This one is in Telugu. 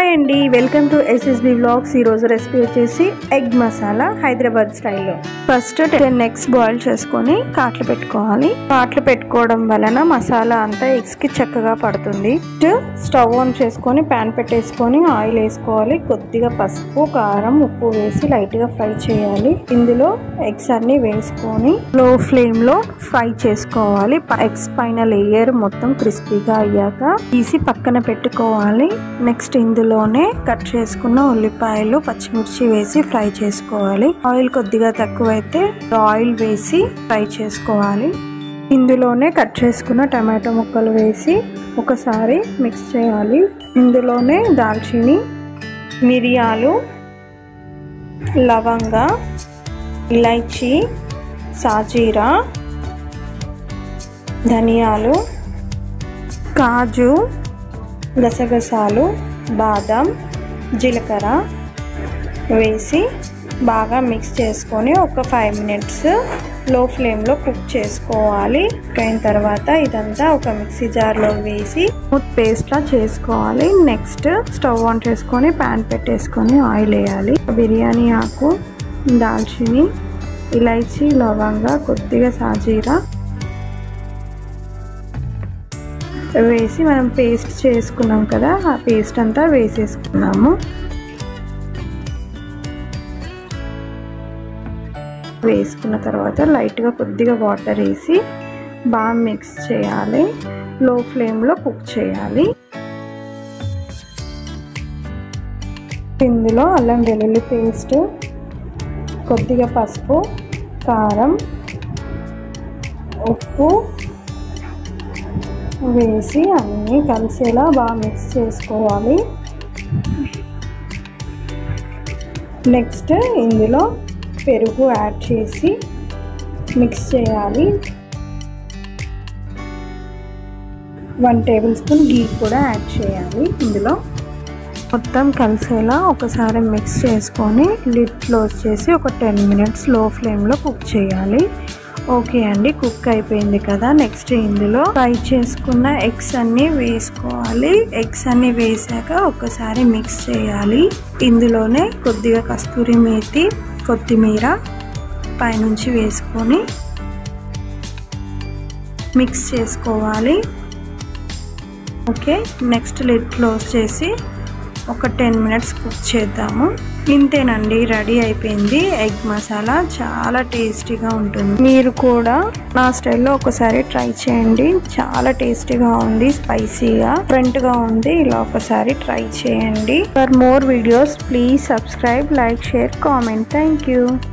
అండి వెల్కమ్ టు ఎస్ఎస్బి బ్లాగ్స్ ఈరోజు రెసిపీ వచ్చేసి ఎగ్ మసాలా హైదరాబాద్ స్టైల్లో ఫస్ట్ టెన్ ఎగ్స్ బాయిల్ చేసుకొని కాట్లు పెట్టుకోవాలి కాట్లు పెట్టుకోవడం వలన మసాలా అంతా ఎగ్స్ కి చక్కగా పడుతుంది స్టవ్ ఆన్ చేసుకొని ప్యాన్ పెట్టేసుకొని ఆయిల్ వేసుకోవాలి కొద్దిగా పసుపు కారం ఉప్పు వేసి లైట్ గా ఫ్రై చేయాలి ఇందులో ఎగ్స్ అన్ని వేసుకొని లో ఫ్లేమ్ లో ఫ్రై చేసుకోవాలి ఎగ్స్ పైన లేయర్ మొత్తం క్రిస్పీగా అయ్యాక తీసి పక్కన పెట్టుకోవాలి నెక్స్ట్ ఇందులోనే కట్ చేసుకున్న ఉల్లిపాయలు పచ్చిమిర్చి వేసి ఫ్రై చేసుకోవాలి ఆయిల్ కొద్దిగా తక్కువైతే ఆయిల్ వేసి ఫ్రై చేసుకోవాలి ఇందులోనే కట్ చేసుకున్న టమాటో ముక్కలు వేసి ఒకసారి మిక్స్ చేయాలి ఇందులోనే దాల్చిని మిరియాలు లవంగ ఇలైచి సాజీరా ధనియాలు కాజు గసగసాలు బాదం జీలకర్ర వేసి బాగా మిక్స్ చేసుకొని ఒక ఫైవ్ మినిట్స్ లో ఫ్లేమ్లో కుక్ చేసుకోవాలి అయిన తర్వాత ఇదంతా ఒక మిక్సీ జార్లో వేసి స్మూత్ పేస్ట్లా చేసుకోవాలి నెక్స్ట్ స్టవ్ ఆన్ చేసుకొని ప్యాన్ పెట్టేసుకొని ఆయిల్ వేయాలి బిర్యానీ ఆకు దాల్చిని ఇలైచి లవంగా కొద్దిగా సాజీరా వేసి మనం పేస్ట్ చేసుకున్నాం కదా ఆ పేస్ట్ అంతా వేసేసుకున్నాము వేసుకున్న తర్వాత లైట్గా కొద్దిగా వాటర్ వేసి బాగా మిక్స్ చేయాలి లో ఫ్లేమ్లో కుక్ చేయాలి ఇందులో అల్లం వెల్లుల్లి పేస్ట్ కొద్దిగా పసుపు కారం ఉప్పు వేసి అన్నీ కలిసేలా బాగా మిక్స్ చేసుకోవాలి నెక్స్ట్ ఇందులో పెరుగు యాడ్ చేసి మిక్స్ చేయాలి వన్ టేబుల్ స్పూన్ గీ కూడా యాడ్ చేయాలి ఇందులో మొత్తం కలిసేలా ఒకసారి మిక్స్ చేసుకొని లిడ్ క్లోజ్ చేసి ఒక టెన్ మినిట్స్ లో ఫ్లేమ్లో కుక్ చేయాలి ఓకే అండి కుక్ అయిపోయింది కదా నెక్స్ట్ ఇందులో ఫ్రై చేసుకున్న ఎగ్స్ అన్ని వేసుకోవాలి ఎగ్స్ అన్ని వేసాక ఒకసారి మిక్స్ చేయాలి ఇందులోనే కొద్దిగా కస్తూరి మేతి కొత్తిమీర పైనుంచి వేసుకొని మిక్స్ చేసుకోవాలి ఓకే నెక్స్ట్ లిడ్ క్లోజ్ చేసి ఒక టెన్ మినిట్స్ కుక్ చేద్దాము ఇంతేనండి రెడీ అయిపోయింది ఎగ్ మసాలా చాలా టేస్టీగా ఉంటుంది మీరు కూడా నా స్టైల్లో ఒకసారి ట్రై చేయండి చాలా టేస్టీగా ఉంది స్పైసీగా గా ఉంది ఇలా ఒకసారి ట్రై చేయండి for more videos please subscribe like share comment thank you